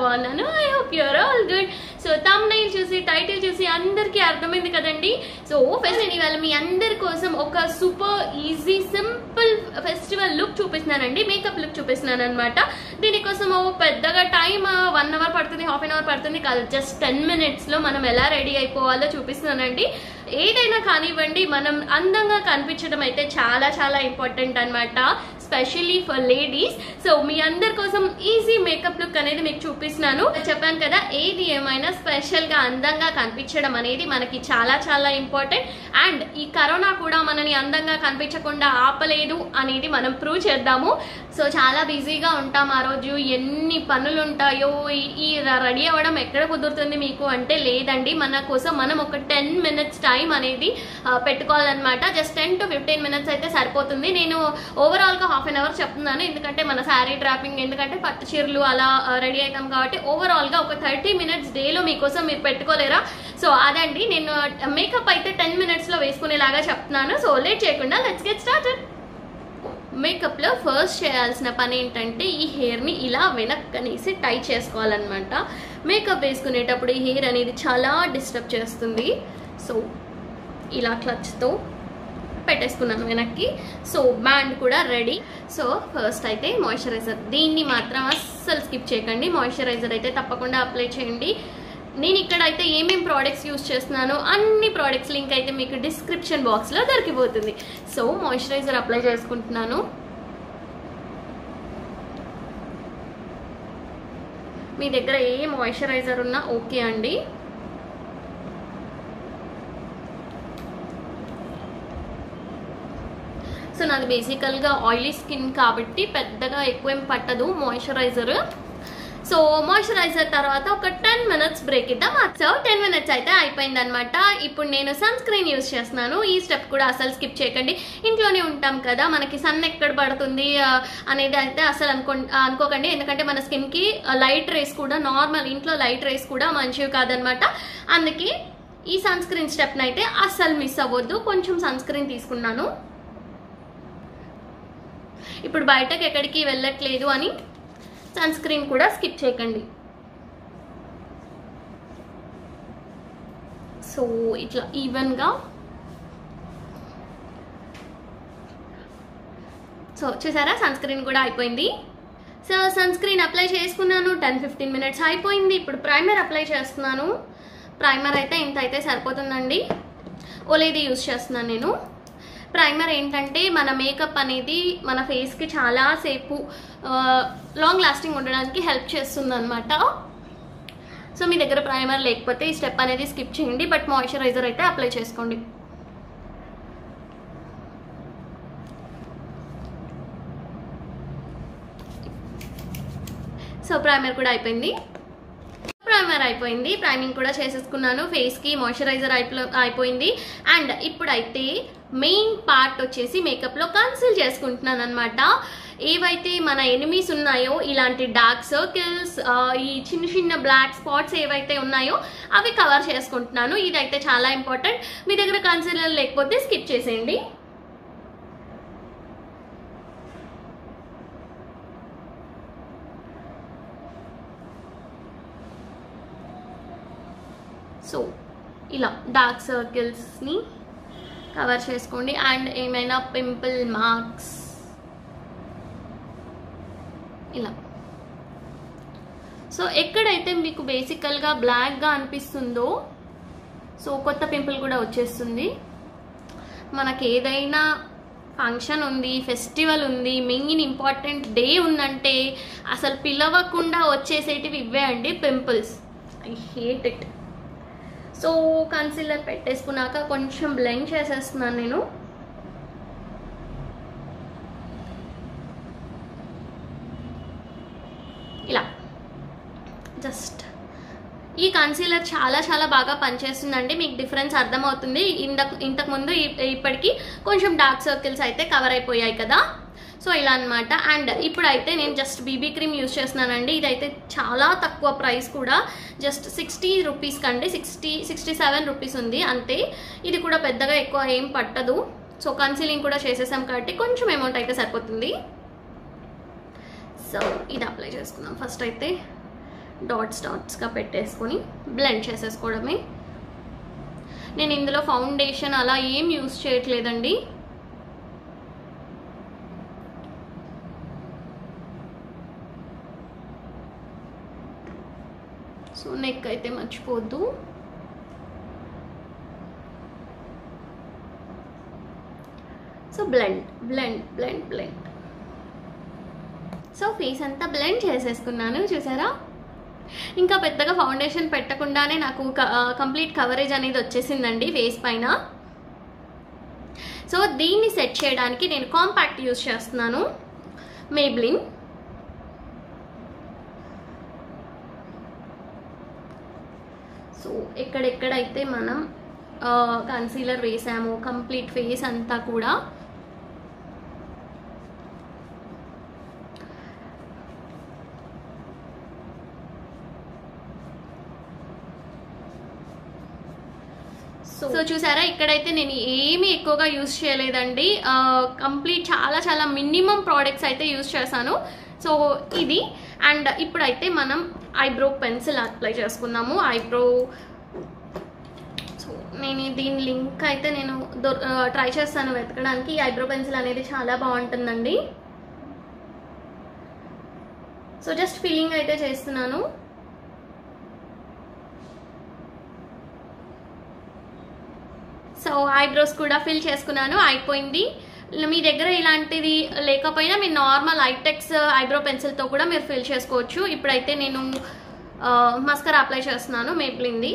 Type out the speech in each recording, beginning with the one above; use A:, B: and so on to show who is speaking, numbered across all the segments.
A: బాగున్నాను I hope you're all good so thumbnail చూసి title చూసి అందరికీ అర్థమైంది కదండి సో ఫస్ట్ నేను ఇవాళ మీ అందరి కోసం ఒక super easy simple festival look చూపిస్తున్నానండి మేకప్ లుక్ చూపిస్తున్నాను అనమాట దీనికోసం ఓ పెద్దగా టైం వన్ అవర్ పడుతుంది హాఫ్ అన్ అవర్ పడుతుంది కాదు జస్ట్ టెన్ మినిట్స్లో మనం ఎలా రెడీ అయిపోవాలో చూపిస్తున్నానండి ఏదైనా కానివ్వండి మనం అందంగా కనిపించడం అయితే చాలా చాలా ఇంపార్టెంట్ అనమాట స్పెషల్లీ ఫర్ లేడీస్ సో మీ అందరి కోసం ఈజీ మేకప్ లుక్ అనేది మీకు చూపిస్తున్నాను చెప్పాను కదా ఏది ఏమైనా స్పెషల్ గా అందంగా కనిపించడం అనేది మనకి చాలా చాలా ఇంపార్టెంట్ అండ్ ఈ కరోనా కూడా మనని అందంగా కనిపించకుండా ఆపలేదు అనేది మనం ప్రూవ్ చేద్దాము సో చాలా బిజీగా ఉంటాం ఆ రోజు ఎన్ని పనులు ఉంటాయో ఈ- ఈ రెడీ అవ్వడం ఎక్కడ కుదురుతుంది మీకు అంటే లేదండి మన కోసం మనం ఒక టెన్ మినిట్స్ టైం అనేది ఆ, పెట్టుకోవాలన్నమాట just ten to fifteen minutes అయితే సరిపోతుంది నేను ఓవరాల్ గా హాఫ్ అన్ అవర్ చెప్తున్నాను ఎందుకంటే మన శారీ డ్రాపింగ్ ఎందుకంటే పట్టు చీరలు అలా రెడీ అవుతాం కాబట్టి ఓవరాల్ గా ఒక థర్టీ మినిట్స్ డేలో మీకోసం మీరు పెట్టుకోలేరా సో అదండి నేను మేకప్ అయితే టెన్ మినిట్స్ లో వేసుకునేలాగా చెప్తున్నాను సో లేట్ చేయకుండా లెట్స్ గెట్ స్టార్టెడ్ మేకప్లో ఫస్ట్ చేయాల్సిన పని ఏంటంటే ఈ హెయిర్ని ఇలా వెనక్కనేసి టై చేసుకోవాలన్నమాట మేకప్ వేసుకునేటప్పుడు ఈ హెయిర్ అనేది చాలా డిస్టర్బ్ చేస్తుంది సో ఇలా క్లచ్తో పెట్టేసుకున్నాను వెనక్కి సో బ్యాండ్ కూడా రెడీ సో ఫస్ట్ అయితే మాయిశ్చరైజర్ దీన్ని మాత్రం అస్సలు స్కిప్ చేయకండి మాయిశ్చరైజర్ అయితే తప్పకుండా అప్లై చేయండి నేను ఇక్కడ అయితే ఏమేం ప్రోడక్ట్స్ యూస్ చేస్తున్నానో అన్ని ప్రోడక్ట్స్ లింక్ అయితే మీకు డిస్క్రిప్షన్ బాక్స్లో దొరికిపోతుంది సో మాయిశ్చరైజర్ అప్లై చేసుకుంటున్నాను మీ దగ్గర ఏ మాయిశ్చరైజర్ ఉన్నా ఓకే అండి సో నాది బేసికల్గా ఆయిలీ స్కిన్ కాబట్టి పెద్దగా ఎక్కువ ఏం పట్టదు మాయిశ్చరైజర్ సో మాయిశ్చరైజర్ తర్వాత ఒక టెన్ మినిట్స్ బ్రేక్ ఇద్దాం సో టెన్ మినిట్స్ అయితే అయిపోయింది అనమాట ఇప్పుడు నేను సన్ స్క్రీన్ యూస్ చేస్తున్నాను ఈ స్టెప్ కూడా అసలు స్కిప్ చేయకండి ఇంట్లోనే ఉంటాం కదా మనకి సన్ ఎక్కడ పడుతుంది ఆ, అనేది అయితే అసలు అనుకో అనుకోకండి ఎందుకంటే మన స్కిన్కి లైట్ రేస్ కూడా నార్మల్ ఇంట్లో లైట్ రేస్ కూడా మంచివి కాదనమాట అందుకే ఈ సన్ స్క్రీన్ స్టెప్ని అయితే అస్సలు మిస్ అవ్వద్దు కొంచెం సన్ స్క్రీన్ తీసుకున్నాను ఇప్పుడు బయటకు ఎక్కడికి వెళ్ళట్లేదు అని సన్ స్క్రీన్ కూడా స్కిప్ చేయకండి సో ఇట్లా ఈవెన్గా సో చూసారా సన్ స్క్రీన్ కూడా అయిపోయింది సో సన్ స్క్రీన్ అప్లై చేసుకున్నాను టెన్ ఫిఫ్టీన్ మినిట్స్ అయిపోయింది ఇప్పుడు ప్రైమర్ అప్లై చేస్తున్నాను ప్రైమర్ అయితే ఇంత అయితే సరిపోతుందండి ఓలేది యూస్ చేస్తున్నాను నేను ప్రైమర్ ఏంటంటే మన మేకప్ అనేది మన ఫేస్కి చాలాసేపు లాంగ్ లాస్టింగ్ ఉండడానికి హెల్ప్ చేస్తుంది అనమాట సో మీ దగ్గర ప్రైమర్ లేకపోతే ఈ స్టెప్ అనేది స్కిప్ చేయండి బట్ మాయిశ్చరైజర్ అయితే అప్లై చేసుకోండి సో ప్రైమర్ కూడా అయిపోయింది ప్రైమర్ అయిపోయింది ప్రైమింగ్ కూడా చేసేసుకున్నాను ఫేస్కి మాయిశ్చరైజర్ అయిపో అయిపోయింది అండ్ ఇప్పుడైతే మెయిన్ పార్ట్ వచ్చేసి మేకప్లో కన్సిల్ చేసుకుంటున్నాను అనమాట ఏవైతే మన ఎనిమీస్ ఉన్నాయో ఇలాంటి డార్క్ సర్కిల్స్ ఈ చిన్న చిన్న బ్లాక్ స్పాట్స్ ఏవైతే ఉన్నాయో అవి కవర్ చేసుకుంటున్నాను ఇదైతే చాలా ఇంపార్టెంట్ మీ దగ్గర కన్సిలర్ లేకపోతే స్కిప్ చేసేయండి సో ఇలా డార్క్ సర్కిల్స్ని కవర్ చేసుకోండి అండ్ ఏమైనా పింపుల్ మార్క్స్ ఇలా సో ఎక్కడైతే మీకు బేసికల్గా బ్లాక్గా అనిపిస్తుందో సో కొత్త పింపుల్ కూడా వచ్చేస్తుంది మనకి ఏదైనా ఫంక్షన్ ఉంది ఫెస్టివల్ ఉంది మెయిన్ ఇంపార్టెంట్ డే ఉందంటే అసలు పిలవకుండా వచ్చేసేటివి ఇవే అండి pimples I hate it so concealer పెట్టేసుకున్నాక కొంచెం బ్లెండ్ చేసేస్తున్నాను నేను ఇలా జస్ట్ ఈ కన్సీలర్ చాలా చాలా బాగా పనిచేస్తుందండి మీకు డిఫరెన్స్ అర్థమవుతుంది ఇంతకు ఇంతకుముందు ఇ- ఇప్పటికి కొంచెం డార్క్ సర్కిల్స్ అయితే కవర్ అయిపోయాయి కదా సో ఇలా అన్నమాట అండ్ ఇప్పుడైతే నేను జస్ట్ బీబీ క్రీమ్ యూస్ చేస్తున్నానండి ఇదైతే చాలా తక్కువ ప్రైస్ కూడా జస్ట్ సిక్స్టీ రూపీస్ కండి సిక్స్టీ సిక్స్టీ సెవెన్ రూపీస్ ఉంది అంతే ఇది కూడా పెద్దగా ఎక్కువ ఏం పట్టదు సో కన్సీలింగ్ కూడా చేసేసాం కాబట్టి కొంచెం అమౌంట్ అయితే సరిపోతుంది సో ఇది అప్లై చేసుకుందాం ఫస్ట్ అయితే డాట్స్ డాట్స్గా పెట్టేసుకొని బ్లెండ్ చేసేసుకోవడమే నేను ఇందులో ఫౌండేషన్ అలా ఏం యూస్ చేయట్లేదండి సో నెక్ అయితే మర్చిపోద్దు so blend blend blend blend so face అంతా బ్లెండ్ చేసేసుకున్నాను చూసారా ఇంకా పెద్దగా ఫౌండేషన్ పెట్టకుండానే నాకు కంప్లీట్ కవరేజ్ అనేది వచ్చేసిందండి ఫేస్ పైన సో దీన్ని సెట్ చేయడానికి నేను కాంపాక్ట్ యూస్ చేస్తున్నాను మేబ్లిన్ సో ఎక్కడెక్కడైతే మనం కన్సీలర్ వేసాము కంప్లీట్ ఫేస్ అంతా కూడా సో చూసారా ఇక్కడైతే నేను ఏమీ ఎక్కువగా యూస్ చేయలేదండి కంప్లీట్ చాలా చాలా మినిమం ప్రోడక్ట్స్ అయితే యూస్ చేశాను సో ఇది అండ్ ఇప్పుడైతే మనం ఐబ్రో పెన్సిల్ అప్లై చేసుకుందాము ఐబ్రో సో నేను దీని లింక్ అయితే నేను ట్రై చేస్తాను వెతకడానికి ఈ ఐబ్రో పెన్సిల్ అనేది చాలా బాగుంటుందండి సో జస్ట్ ఫీలింగ్ అయితే చేస్తున్నాను సో ఐబ్రోస్ కూడా ఫిల్ చేసుకున్నాను అయిపోయింది మీ దగ్గర ఇలాంటిది లేకపోయినా మీ నార్మల్ ఐటెక్స్ ఐబ్రో పెన్సిల్తో కూడా మీరు ఫిల్ చేసుకోవచ్చు ఇప్పుడైతే నేను మస్కర్ అప్లై చేస్తున్నాను మేప్లింది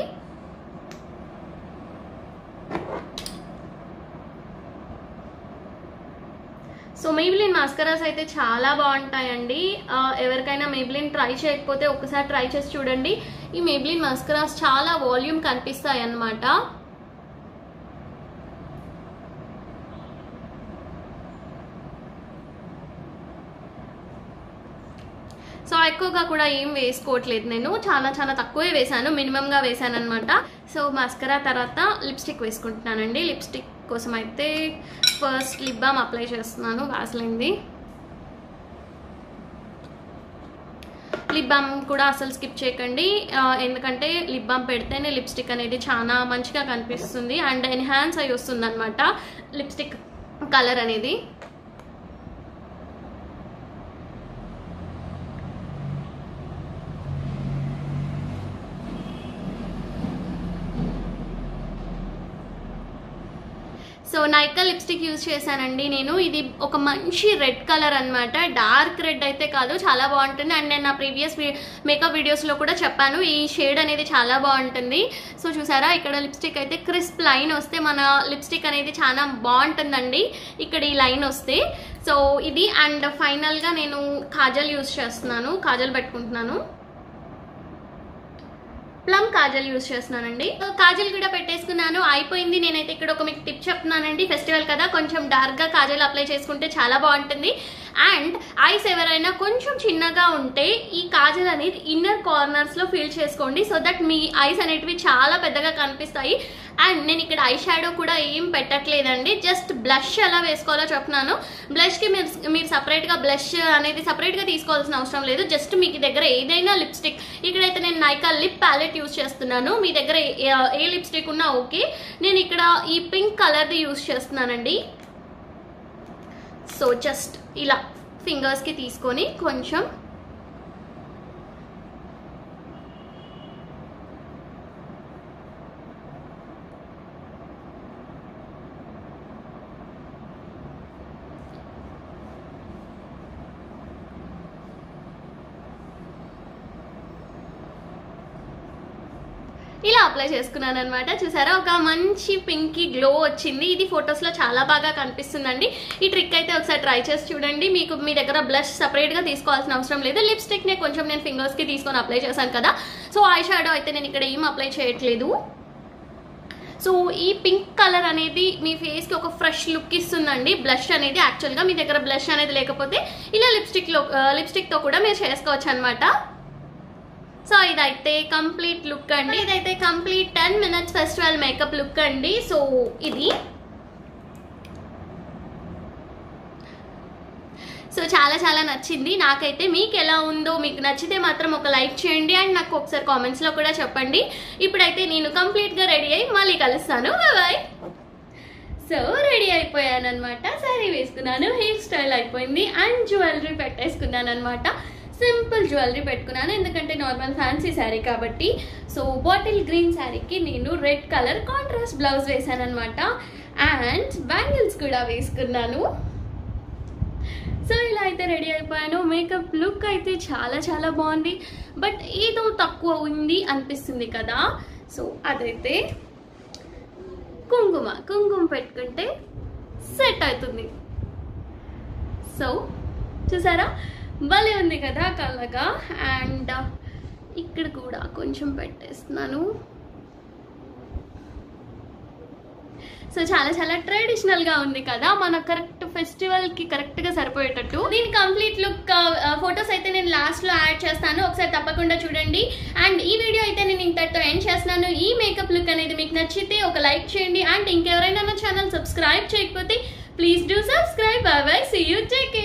A: సో మేబ్లిన్ మాస్కరాస్ అయితే చాలా బాగుంటాయండి ఆ, ఎవరికైనా మేబ్లిన్ ట్రై చేయకపోతే ఒకసారి ట్రై చేసి చూడండి ఈ మేబ్లిన్ మాస్కరాస్ చాలా వాల్యూమ్ కనిపిస్తాయి అన్నమాట సో ఎక్కువగా కూడా ఏం వేసుకోవట్లేదు నేను చాలా చాలా తక్కువే వేసాను మినిమంగా వేసాను అనమాట సో మస్కరా తర్వాత లిప్స్టిక్ వేసుకుంటున్నానండి లిప్స్టిక్ కోసం అయితే ఫస్ట్ లిప్ బామ్ అప్లై చేస్తున్నాను వాసలింది లిప్ బామ్ కూడా అసలు స్కిప్ చేయకండి ఆ, ఎందుకంటే లిప్ బామ్ పెడితేనే లిప్స్టిక్ అనేది చాలా మంచిగా కనిపిస్తుంది అండ్ ఎన్హాన్స్ అయి వస్తుంది అనమాట లిప్స్టిక్ కలర్ అనేది సో నైకా లిప్స్టిక్ యూజ్ చేశానండి నేను ఇది ఒక మంచి రెడ్ కలర్ అన్నమాట డార్క్ రెడ్ అయితే కాదు చాలా బాగుంటుంది అండ్ నేను నా ప్రీవియస్ మేకప్ వీడియోస్లో కూడా చెప్పాను ఈ షేడ్ అనేది చాలా బాగుంటుంది సో చూసారా ఇక్కడ లిప్స్టిక్ అయితే క్రిస్ప్ లైన్ వస్తే మన లిప్స్టిక్ అనేది చాలా బాగుంటుందండి ఇక్కడ ఈ లైన్ వస్తే సో ఇది అండ్ ఫైనల్గా నేను కాజల్ యూజ్ చేస్తున్నాను కాజల్ పెట్టుకుంటున్నాను ప్లమ్ కాజల్ యూస్ చేస్తున్నానండి సో కాజల్ కూడా పెట్టేసుకున్నాను అయిపోయింది నేనైతే ఇక్కడ ఒక మీకు టిప్ చెప్తున్నానండి ఫెస్టివల్ కదా కొంచెం డార్క్ గా కాజల్ అప్లై చేసుకుంటే చాలా బాగుంటుంది అండ్ ఐస్ ఎవరైనా కొంచెం చిన్నగా ఉంటే ఈ కాజల్ అనేది ఇన్నర్ కార్నర్స్ లో ఫీల్ చేసుకోండి సో దట్ మీ ఐస్ అనేటివి చాలా పెద్దగా కనిపిస్తాయి అండ్ నేను ఇక్కడ ఐ షాడో కూడా ఏం పెట్టట్లేదండి జస్ట్ బ్లష్ ఎలా వేసుకోవాలో చెప్తున్నాను బ్లష్కి మీరు మీరు సపరేట్గా బ్లష్ అనేది సపరేట్గా తీసుకోవాల్సిన అవసరం లేదు జస్ట్ మీకు దగ్గర ఏదైనా లిప్స్టిక్ ఇక్కడైతే నేను నైకా లిప్ ప్యాలెట్ యూస్ చేస్తున్నాను మీ దగ్గర ఏ- ఏ లిప్స్టిక్ ఉన్నా ఓకే నేను ఇక్కడ ఈ పింక్ కలర్ది యూస్ చేస్తున్నానండి సో జస్ట్ ఇలా ఫింగర్స్కి తీసుకొని కొంచెం ఇలా అప్లై చేసుకున్నాను అనమాట చూసారా ఒక మంచి పింకీ గ్లో వచ్చింది ఇది ఫొటోస్ లో చాలా బాగా కనిపిస్తుందండి ఈ ట్రిక్ అయితే ఒకసారి ట్రై చేసి చూడండి మీకు మీ దగ్గర బ్లష్ సపరేట్ గా తీసుకోవాల్సిన అవసరం లేదు లిప్స్టిక్ నే కొంచెం నేను ఫింగర్స్ కి తీసుకొని అప్లై చేశాను కదా సో ఐ షాడో అయితే నేను ఇక్కడ ఏం అప్లై చేయట్లేదు సో ఈ పింక్ కలర్ అనేది మీ ఫేస్ కి ఒక ఫ్రెష్ లుక్ ఇస్తుందండి బ్లష్ అనేది యాక్చువల్ గా మీ దగ్గర బ్లష్ అనేది లేకపోతే ఇలా లిప్స్టిక్ లో లిప్స్టిక్ తో కూడా మీరు చేసుకోవచ్చు అనమాట సో ఇదైతే కంప్లీట్ లుక్ అండి ఇదైతే complete ten minutes festival makeup look అండి సో ఇది సో చాలా చాలా నచ్చింది నాకైతే మీకు ఎలా ఉందో మీకు నచ్చితే మాత్రం ఒక లైక్ చేయండి అండ్ నాకు ఒకసారి కామెంట్స్లో కూడా చెప్పండి ఇప్పుడైతే నేను కంప్లీట్గా రెడీ అయ్యి మళ్ళీ కలుస్తాను బాయ్ సో రెడీ అయిపోయాను అనమాట శారీ వేసుకున్నాను హెయిర్ స్టైల్ అయిపోయింది అండ్ జ్యువెలరీ పెట్టేసుకున్నాను అనమాట సింపుల్ జ్యువెలరీ పెట్టుకున్నాను ఎందుకంటే నార్మల్ ఫ్యాన్సీ శారీ కాబట్టి సో బాటిల్ గ్రీన్ శారీకి నేను రెడ్ కలర్ కాంట్రాస్ట్ బ్లౌజ్ వేసాను అనమాట అండ్ బ్యాంగిల్స్ కూడా వేసుకున్నాను సో ఇలా అయితే రెడీ అయిపోయాను మేకప్ లుక్ అయితే చాలా చాలా బాగుంది బట్ ఏదో తక్కువ ఉంది అనిపిస్తుంది కదా సో అదైతే కుంకుమ కుంకుమ పెట్టుకుంటే సెట్ అవుతుంది సో చూసారా భలే ఉంది కదా కళ్ళగా అండ్ ఇక్కడ కూడా కొంచెం పెట్టేస్తున్నాను సో చాలా చాలా ట్రెడిషనల్ గా ఉంది కదా మన కరెక్ట్ ఫెస్టివల్ కి కరెక్ట్ గా సరిపోయేటట్టు దీని కంప్లీట్ లుక్ ఫొటోస్ అయితే నేను లాస్ట్ లో యాడ్ చేస్తాను ఒకసారి తప్పకుండా చూడండి అండ్ ఈ వీడియో అయితే నేను ఇంతటితో ఎండ్ చేస్తున్నాను ఈ మేకప్ లుక్ అనేది మీకు నచ్చితే ఒక లైక్ చేయండి అండ్ ఇంకెవరైనా నా ఛానల్ సబ్స్క్రైబ్ చేయకపోతే please do subscribe bye bye see you take